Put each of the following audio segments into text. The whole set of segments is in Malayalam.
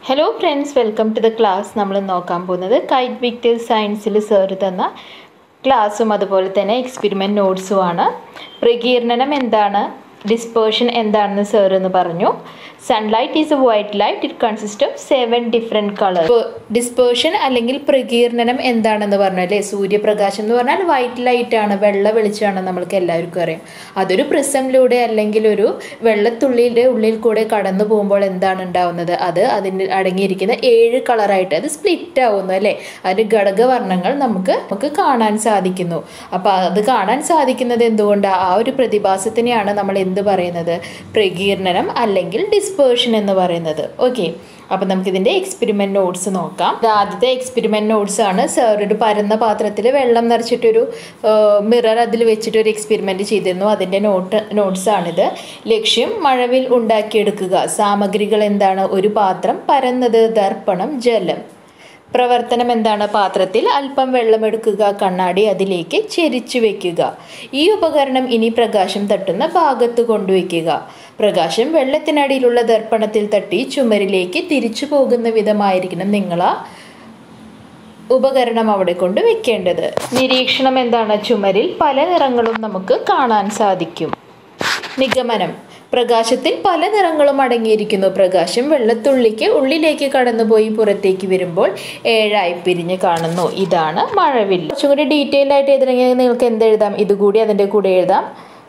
Hello friends welcome to the class നമ്മൾ നോക്കാൻ പോകുന്നത് കൈറ്റ് വിക്ടർ സയൻസിൽ സാർ തന്ന ക്ലാസ്സും അതുപോലെ തന്നെ എക്സ്പെരിമെൻറ്റ് നോട്ട്സുമാണ് പ്രകീർണനം എന്താണ് ഡിസ്പേർഷൻ എന്താണെന്ന് സാർ എന്ന് പറഞ്ഞു sunlight is a white light it consist of seven different colour dispersion അല്ലെങ്കിൽ പ്രകീർണനം എന്താണെന്ന് പറഞ്ഞു അല്ലേ സൂര്യപ്രകാശം എന്ന് പറഞ്ഞാൽ വൈറ്റ് ലൈറ്റ് ആണ് വെള്ള വെളിച്ചമാണ് നമ്മൾക്ക് എല്ലാവർക്കും അറിയാം അതൊരു പ്രിസമിലൂടെ അല്ലെങ്കിൽ ഒരു വെള്ളത്തുള്ളിയുടെ ഉള്ളിൽ കൂടെ കടന്നു പോകുമ്പോൾ എന്താണ് ഉണ്ടാവുന്നത് അത് അതിൻ്റെ അടങ്ങിയിരിക്കുന്ന ഏഴ് കളറായിട്ട് അത് സ്പ്ലിറ്റ് ആവുന്നു അല്ലേ അതിൻ്റെ ഘടകവർണ്ണങ്ങൾ നമുക്ക് നമുക്ക് കാണാൻ സാധിക്കുന്നു അപ്പോൾ അത് കാണാൻ സാധിക്കുന്നത് എന്തുകൊണ്ടാണ് ആ ഒരു പ്രതിഭാസത്തിനെയാണ് നമ്മൾ എന്ത് പറയുന്നത് പ്രകീർണനം അല്ലെങ്കിൽ ഡിസ്പേർഷൻ എന്ന് പറയുന്നത് ഓക്കെ അപ്പം നമുക്കിതിൻ്റെ എക്സ്പെരിമെൻറ്റ് നോട്ട്സ് നോക്കാം ഇത് ആദ്യത്തെ എക്സ്പെരിമെൻറ്റ് നോട്ട്സ് ആണ് സാർ ഒരു പരന്ന പാത്രത്തിൽ വെള്ളം നിറച്ചിട്ടൊരു മിറർ അതിൽ വെച്ചിട്ട് ഒരു എക്സ്പെരിമെൻറ്റ് ചെയ്തിരുന്നു അതിൻ്റെ നോട്ട് നോട്ട്സ് ആണിത് ലക്ഷ്യം മഴവിൽ ഉണ്ടാക്കിയെടുക്കുക സാമഗ്രികൾ എന്താണ് ഒരു പാത്രം പരന്നത് ദർപ്പണം ജലം പ്രവർത്തനം എന്താണ് പാത്രത്തിൽ അല്പം വെള്ളമെടുക്കുക കണ്ണാടി അതിലേക്ക് ചെരിച്ചു വെക്കുക ഈ ഉപകരണം ഇനി പ്രകാശം തട്ടുന്ന ഭാഗത്ത് കൊണ്ടുവയ്ക്കുക പ്രകാശം വെള്ളത്തിനടിയിലുള്ള ദർപ്പണത്തിൽ തട്ടി ചുമരിലേക്ക് തിരിച്ചു പോകുന്ന വിധമായിരിക്കണം നിങ്ങൾ ആ ഉപകരണം അവിടെ കൊണ്ട് വെക്കേണ്ടത് നിരീക്ഷണം എന്താണ് ചുമരിൽ പല നിറങ്ങളും നമുക്ക് കാണാൻ സാധിക്കും നിഗമനം പ്രകാശത്തിൽ പല നിറങ്ങളും അടങ്ങിയിരിക്കുന്നു പ്രകാശം വെള്ളത്തുള്ളിക്ക് ഉള്ളിലേക്ക് കടന്നുപോയി പുറത്തേക്ക് വരുമ്പോൾ ഏഴായി പിരിഞ്ഞ് കാണുന്നു ഇതാണ് മഴവില്ല് കുറച്ചും കൂടി ഡീറ്റെയിൽ ആയിട്ട് എഴുതണമെങ്കിൽ നിങ്ങൾക്ക് എന്തെഴുതാം ഇതുകൂടി അതിൻ്റെ കൂടെ എഴുതാം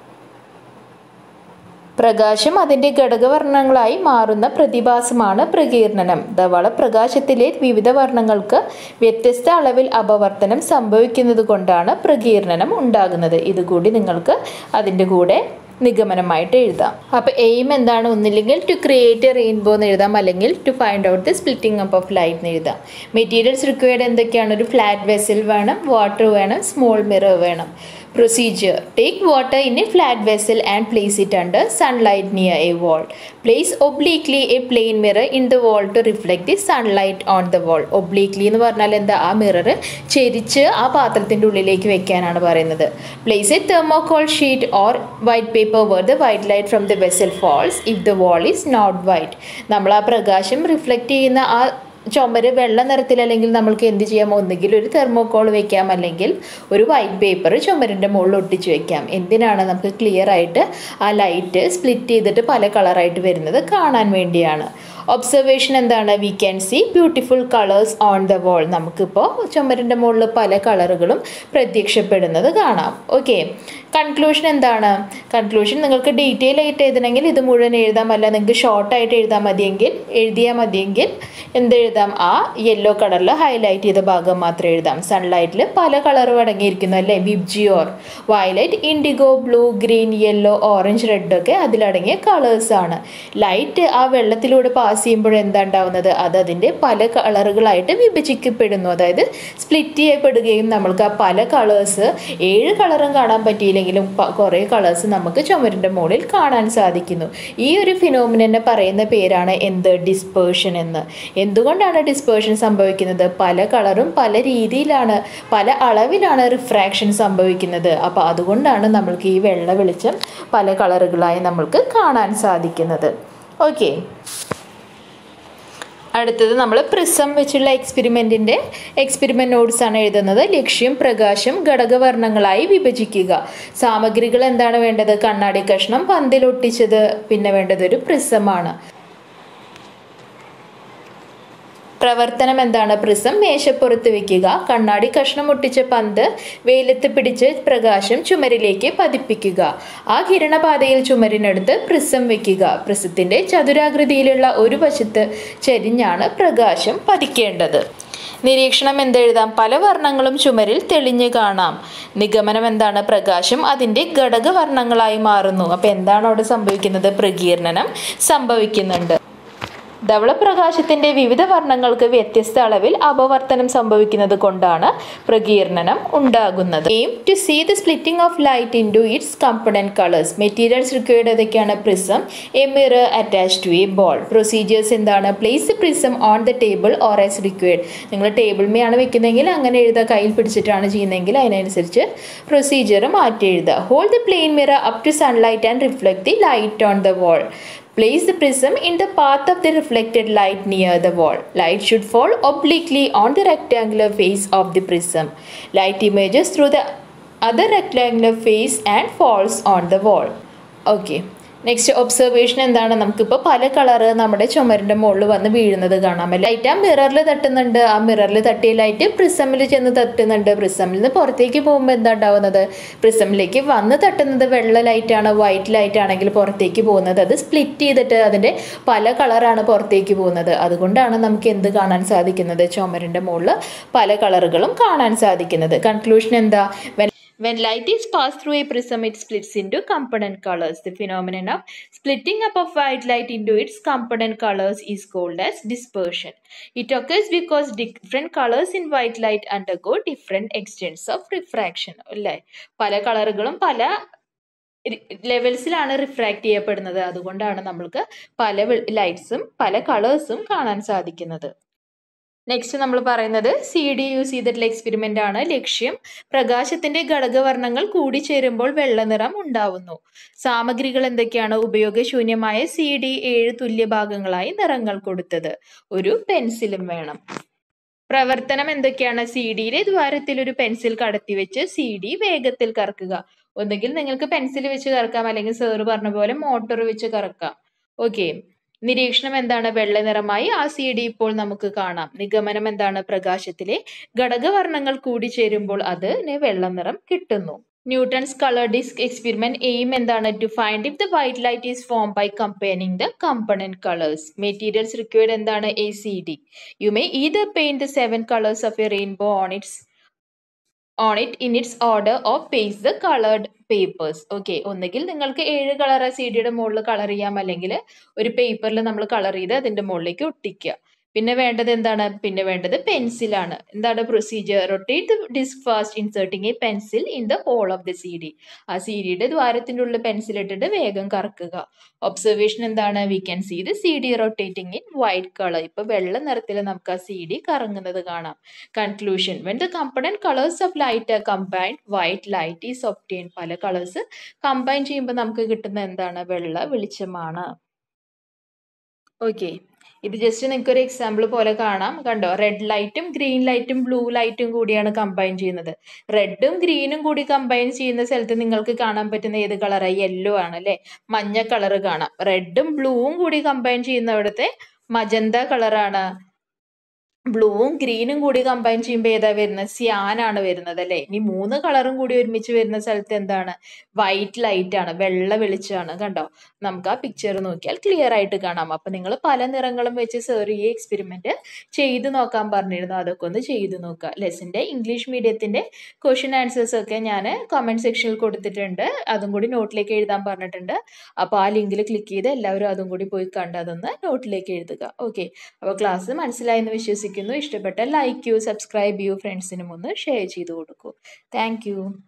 പ്രകാശം അതിൻ്റെ ഘടകവർണ്ണങ്ങളായി മാറുന്ന പ്രതിഭാസമാണ് പ്രകീർണനം ധവള പ്രകാശത്തിലെ വിവിധ വർണ്ണങ്ങൾക്ക് വ്യത്യസ്ത അളവിൽ അപവർത്തനം സംഭവിക്കുന്നത് കൊണ്ടാണ് പ്രകീർണനം ഉണ്ടാകുന്നത് ഇതുകൂടി നിങ്ങൾക്ക് അതിൻ്റെ കൂടെ നിഗമനമായിട്ട് എഴുതാം അപ്പോൾ എയിം എന്താണ് ഒന്നില്ലെങ്കിൽ ടു ക്രിയേറ്റ് എ റെയിൻബോ എന്ന് എഴുതാം അല്ലെങ്കിൽ to find out the splitting up of light എന്ന് എഴുതാം മെറ്റീരിയൽസ് റിക്വയർഡ് എന്തൊക്കെയാണ് ഒരു ഫ്ലാറ്റ് വെസൽ വേണം വാട്ടർ വേണം സ്മോൾ മിറർ വേണം Procedure Take water in a flat vessel and place it under sunlight near a wall. Place obliquely a plane mirror in the wall to reflect the sunlight on the wall. Obliquely എന്ന് പറഞ്ഞാൽ എന്താ ആ മിറർ ചെരിച്ച് ആ പാത്രത്തിൻ്റെ ഉള്ളിലേക്ക് വെക്കാനാണ് പറയുന്നത് place a thermocol sheet or white paper where the white light from the vessel falls if the wall is not white നമ്മൾ ആ പ്രകാശം റിഫ്ലക്റ്റ് ചെയ്യുന്ന ആ ചുമര് വെള്ള നിറത്തിൽ അല്ലെങ്കിൽ നമ്മൾക്ക് എന്ത് ചെയ്യാം ഒന്നുകിൽ ഒരു തെർമോക്കോൾ വെക്കാം അല്ലെങ്കിൽ ഒരു വൈറ്റ് പേപ്പർ ചുമരിൻ്റെ മുകളിൽ ഒട്ടിച്ച് വെക്കാം എന്തിനാണ് നമുക്ക് ക്ലിയർ ആയിട്ട് ആ ലൈറ്റ് സ്പ്ലിറ്റ് ചെയ്തിട്ട് പല കളറായിട്ട് വരുന്നത് കാണാൻ വേണ്ടിയാണ് ഒബ്സർവേഷൻ എന്താണ് we can see beautiful colours on the wall നമുക്കിപ്പോൾ ചുമരിൻ്റെ മുകളിൽ പല കളറുകളും പ്രത്യക്ഷപ്പെടുന്നത് കാണാം ഓക്കെ കൺക്ലൂഷൻ എന്താണ് കൺക്ലൂഷൻ നിങ്ങൾക്ക് ഡീറ്റെയിൽ ആയിട്ട് എഴുതണമെങ്കിൽ ഇത് മുഴുവൻ എഴുതാം അല്ല നിങ്ങൾക്ക് ഷോർട്ടായിട്ട് എഴുതാൻ മതിയെങ്കിൽ എഴുതിയാൽ മതിയെങ്കിൽ എന്തെഴുതാം ആ യെല്ലോ കളറിൽ ഹൈലൈറ്റ് ചെയ്ത ഭാഗം മാത്രം എഴുതാം സൺലൈറ്റിൽ പല കളറും അടങ്ങിയിരിക്കുന്നു അല്ലേ VIBGYOR violet indigo blue green yellow orange red ഒക്കെ അതിലടങ്ങിയ കളേഴ്സാണ് ലൈറ്റ് ആ വെള്ളത്തിലൂടെ പാസ് ചെയ്യുമ്പോൾ എന്താ ഉണ്ടാവുന്നത് അത് അതിൻ്റെ പല കളറുകളായിട്ട് വിഭജിക്കപ്പെടുന്നു അതായത് സ്പ്ലിറ്റ് ചെയ്യപ്പെടുകയും നമ്മൾക്ക് ആ പല കളേഴ്സ് ഏഴ് കളറും കാണാൻ പറ്റിയില്ലെങ്കിലും കുറേ കളേഴ്സ് നമുക്ക് ചുമരിൻ്റെ മുകളിൽ കാണാൻ സാധിക്കുന്നു ഈ ഒരു ഫിനോമിനെ പറയുന്ന പേരാണ് എന്ത് ഡിസ്പേർഷൻ എന്ന് എന്തുകൊണ്ടാണ് ഡിസ്പേർഷൻ സംഭവിക്കുന്നത് പല കളറും പല രീതിയിലാണ് പല അളവിലാണ് റിഫ്രാക്ഷൻ സംഭവിക്കുന്നത് അപ്പോൾ അതുകൊണ്ടാണ് നമ്മൾക്ക് ഈ വെള്ള വെളിച്ചം പല കളറുകളായി നമ്മൾക്ക് കാണാൻ സാധിക്കുന്നത് ഓക്കെ അടുത്തത് നമ്മൾ പ്രിസം വെച്ചുള്ള എക്സ്പെരിമെൻറ്റിൻ്റെ എക്സ്പെരിമെൻറ്റ് നോട്ട്സ് ആണ് എഴുതുന്നത് ലക്ഷ്യം പ്രകാശം ഘടകവർണ്ണങ്ങളായി വിഭജിക്കുക സാമഗ്രികൾ എന്താണ് വേണ്ടത് കണ്ണാടി കഷ്ണം പന്തിലൊട്ടിച്ചത് പിന്നെ വേണ്ടത് ഒരു പ്രിസമാണ് പ്രവർത്തനം എന്താണ് പ്രിസം മേശപ്പുറത്ത് വെക്കുക കണ്ണാടി കഷ്ണം ഒട്ടിച്ച പന്ത് വെയിലത്ത് പിടിച്ച് പ്രകാശം ചുമരിലേക്ക് പതിപ്പിക്കുക ആ കിരണപാതയിൽ ചുമരിനടുത്ത് പ്രിസം വെക്കുക പ്രിസത്തിൻ്റെ ചതുരാകൃതിയിലുള്ള ഒരു വശത്ത് ചരിഞ്ഞാണ് പ്രകാശം പതിക്കേണ്ടത് നിരീക്ഷണം എന്തെഴുതാം പല വർണ്ണങ്ങളും ചുമരിൽ തെളിഞ്ഞു കാണാം നിഗമനം എന്താണ് പ്രകാശം അതിൻ്റെ ഘടകവർണ്ണങ്ങളായി മാറുന്നു അപ്പോൾ എന്താണ് അവിടെ സംഭവിക്കുന്നത് പ്രകീർണനം സംഭവിക്കുന്നുണ്ട് ധവളപ്രകാശത്തിൻ്റെ വിവിധ വർണ്ണങ്ങൾക്ക് വ്യത്യസ്ത അളവിൽ അപവർത്തനം സംഭവിക്കുന്നത് കൊണ്ടാണ് പ്രകീർണനം ഉണ്ടാകുന്നത് aim to see the splitting of light into its component colours materials required ഏതൊക്കെയാണ് prism a mirror attach to a ball procedures എന്താണ് place prism on the table or as required നിങ്ങൾ ടേബിൾമേയാണ് വെക്കുന്നതെങ്കിൽ അങ്ങനെ എഴുതുക കയ്യിൽ പിടിച്ചിട്ടാണ് ചെയ്യുന്നതെങ്കിൽ അതിനനുസരിച്ച് പ്രൊസീജിയർ മാറ്റി എഴുതുക hold the plain mirror up to sunlight and reflect the light on the wall Place the prism in the path of the reflected light near the wall. Light should fall obliquely on the rectangular face of the prism. Light emerges through the other rectangular face and falls on the wall. Okay. Next observation എന്താണ് നമുക്കിപ്പോൾ പല കളറ് നമ്മുടെ ചുമരിൻ്റെ മുകളിൽ വന്ന് വീഴുന്നത് കാണാം ലൈറ്റ് ആ മിററിൽ തട്ടുന്നുണ്ട് ആ മിററിൽ തട്ടിയ ലൈറ്റ് പ്രിസമിൽ ചെന്ന് തട്ടുന്നുണ്ട് പ്രിസമിൽ നിന്ന് പുറത്തേക്ക് പോകുമ്പോൾ എന്താ ഉണ്ടാവുന്നത് പ്രിസമിലേക്ക് വന്ന് തട്ടുന്നത് വെള്ള ലൈറ്റാണ് വൈറ്റ് ലൈറ്റ് ആണെങ്കിൽ പുറത്തേക്ക് പോകുന്നത് അത് സ്പ്ലിറ്റ് ചെയ്തിട്ട് അതിൻ്റെ പല കളറാണ് പുറത്തേക്ക് പോകുന്നത് അതുകൊണ്ടാണ് നമുക്ക് എന്ത് കാണാൻ സാധിക്കുന്നത് ചുമരിൻ്റെ മുകളിൽ പല കളറുകളും കാണാൻ സാധിക്കുന്നത് കൺക്ലൂഷൻ എന്താ When light is passed through a prism, it splits into component colors. The phenomenon of splitting up of white light into its component colors is called as dispersion. It occurs because different colors in white light undergo different extents of refraction. അല്ലേ പല കളറുകളും പല ലെവൽസിലാണ് റിഫ്രാക്ട് ചെയ്യപ്പെടുന്നത് അതുകൊണ്ടാണ് നമ്മൾക്ക് പല ലൈറ്റ്സും പല കളേഴ്സും കാണാൻ സാധിക്കുന്നത് നെക്സ്റ്റ് നമ്മൾ പറയുന്നത് സി ഡി യൂസ് ചെയ്തിട്ടുള്ള എക്സ്പെരിമെൻ്റ് ആണ് ലക്ഷ്യം പ്രകാശത്തിന്റെ ഘടകവർണ്ണങ്ങൾ കൂടിച്ചേരുമ്പോൾ വെള്ള നിറം ഉണ്ടാവുന്നു സാമഗ്രികൾ എന്തൊക്കെയാണ് ഉപയോഗശൂന്യമായ സി ഡി ഏഴ് തുല്യ ഭാഗങ്ങളായി നിറങ്ങൾ കൊടുത്തത് ഒരു പെൻസിലും വേണം പ്രവർത്തനം എന്തൊക്കെയാണ് സി ഡിയിലെ ദ്വാരത്തിൽ ഒരു പെൻസിൽ കടത്തി വെച്ച് സി ഡി വേഗത്തിൽ കറക്കുക ഒന്നുകിൽ നിങ്ങൾക്ക് പെൻസിൽ വെച്ച് കറക്കാം അല്ലെങ്കിൽ സാറ് പറഞ്ഞ പോലെ മോട്ടോർ വെച്ച് കറക്കാം ഓക്കെ നിരീക്ഷണം എന്താണ് വെള്ള നിറമായി ആ സി ഡി ഇപ്പോൾ നമുക്ക് കാണാം നിഗമനം എന്താണ് പ്രകാശത്തിലെ ഘടകവർണ്ണങ്ങൾ കൂടിച്ചേരുമ്പോൾ അതിന് വെള്ള നിറം കിട്ടുന്നു Newton's colour disc experiment aim എന്താണ് to find if the white light is form by comparing the component colours materials required എന്താണ് a C D you may either paint the seven colours of a rainbow on its on it in its order of paste the coloured papers okay ഒന്നുകിൽ നിങ്ങൾക്ക് ഏഴ് കളർ ആ സി ഡിയുടെ മുകളിൽ കളർ ചെയ്യാം അല്ലെങ്കിൽ ഒരു പേപ്പറിൽ നമ്മൾ കളർ ചെയ്ത് അതിൻ്റെ മുകളിലേക്ക് ഒട്ടിക്കുക പിന്നെ വേണ്ടത് എന്താണ് പിന്നെ വേണ്ടത് പെൻസിലാണ് എന്താണ് procedure rotate the disc fast inserting a pencil in the hole of the C D ആ സി ഡിയുടെ ദ്വാരത്തിൻ്റെ ഉള്ളിൽ പെൻസിൽ ഇട്ടിട്ട് വേഗം കറക്കുക ഒബ്സർവേഷൻ എന്താണ് we can see the C D rotating in white colour ഇപ്പൊ വെള്ള നിറത്തിൽ നമുക്ക് ആ സി ഡി കറങ്ങുന്നത് കാണാം conclusion when the component colours of light are combined white light is obtain പല കളേഴ്സ് കമ്പൈൻ ചെയ്യുമ്പോൾ നമുക്ക് കിട്ടുന്ന എന്താണ് വെള്ള വെളിച്ചമാണ് ഓക്കെ ഇത് ജസ്റ്റ് നിങ്ങൾക്ക് ഒരു എക്സാമ്പിൾ പോലെ കാണാം കണ്ടോ റെഡ് ലൈറ്റും ഗ്രീൻ ലൈറ്റും ബ്ലൂ ലൈറ്റും കൂടിയാണ് കമ്പൈൻ ചെയ്യുന്നത് റെഡും ഗ്രീനും കൂടി കമ്പൈൻ ചെയ്യുന്ന സ്ഥലത്ത് നിങ്ങൾക്ക് കാണാൻ പറ്റുന്ന ഏത് കളറാണ് യെല്ലോ ആണ് അല്ലേ മഞ്ഞ കളർ കാണാം റെഡും ബ്ലൂവും കൂടി കമ്പൈൻ ചെയ്യുന്നിടത്തെ മജന്ത കളറാണ് ബ്ലൂവും ഗ്രീനും കൂടി കമ്പൈൻ ചെയ്യുമ്പോൾ ഏതാ വരുന്നത് സിയാനാണ് വരുന്നത് അല്ലേ ഇനി മൂന്ന് കളറും കൂടി ഒരുമിച്ച് വരുന്ന സ്ഥലത്ത് എന്താണ് വൈറ്റ് ലൈറ്റ് ആണ് വെള്ള വെളിച്ചമാണ് കണ്ടോ നമുക്ക് ആ പിക്ചർ നോക്കിയാൽ ക്ലിയർ ആയിട്ട് കാണാം അപ്പൊ നിങ്ങൾ പല നിറങ്ങളും വെച്ച് സേർ ഈ എക്സ്പെരിമെന്റ് ചെയ്ത് നോക്കാൻ പറഞ്ഞിരുന്നു അതൊക്കെ ഒന്ന് ചെയ്ത് നോക്കുക ലെസിന്റെ ഇംഗ്ലീഷ് മീഡിയത്തിന്റെ ക്വസ്റ്റ്യൻ ആൻസേഴ്സ് ഒക്കെ ഞാൻ കമന്റ് സെക്ഷനിൽ കൊടുത്തിട്ടുണ്ട് അതും കൂടി നോട്ടിലേക്ക് എഴുതാൻ പറഞ്ഞിട്ടുണ്ട് അപ്പോൾ ആ ലിങ്കിൽ ക്ലിക്ക് ചെയ്ത് എല്ലാവരും അതും കൂടി പോയി കണ്ട് അതൊന്ന് നോട്ടിലേക്ക് എഴുതുക ഓക്കെ അപ്പോൾ ക്ലാസ് മനസ്സിലായെന്ന് വിശ്വസിക്കുന്നു ഇഷ്ടപ്പെട്ട ലൈക്ക് ചെയ്യൂ സബ്സ്ക്രൈബ് ചെയ്യൂ ഫ്രണ്ട്സിനും ഒന്ന് ഷെയർ ചെയ്ത് കൊടുക്കൂ താങ്ക്